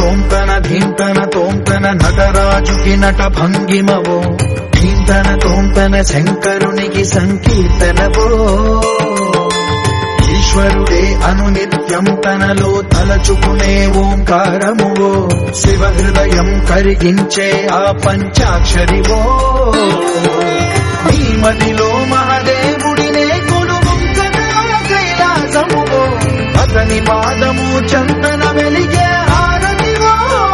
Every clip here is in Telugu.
తోంతన ధీంతన తోంతన నటరాజుకి నట భంగిమవో ధీంతన తోంతన శంకరునికి సంకీర్తనవో ఈశ్వరుడే అనునిత్యం తనలో తలచుకునే ఓంకారమువో శివ హృదయం కరిగించే ఆ పంచాక్షరివో నీ మదిలో మహాదేవుడినే కొలుముంకన కైలాసమువో అతని పాదము చందన వెలిగే హారతివో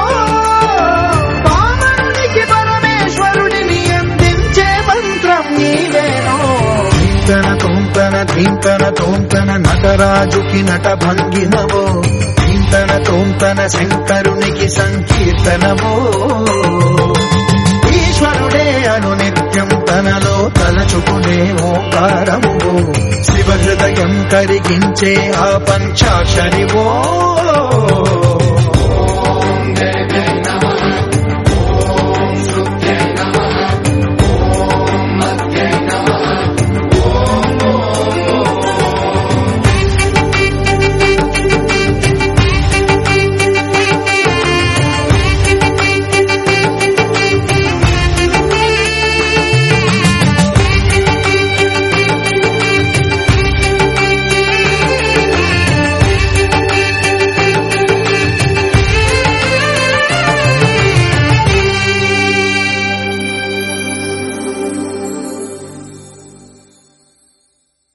వామనునికి పరమేశ్వరుడిని అందించే మంత్రం నీవేనో ధీంతన తోంతన ధీంతన తోంతన నటరాజుకి నట భంగిమవో ధీంతన తోంతన శంకరునికి సంకీర్తనవో ఈశ్వరుడే అనునిత్యం తనలో తలచుకునే ఓంకారమువో శివ హృదయం కరిగించే ఆ పంచాక్షరివో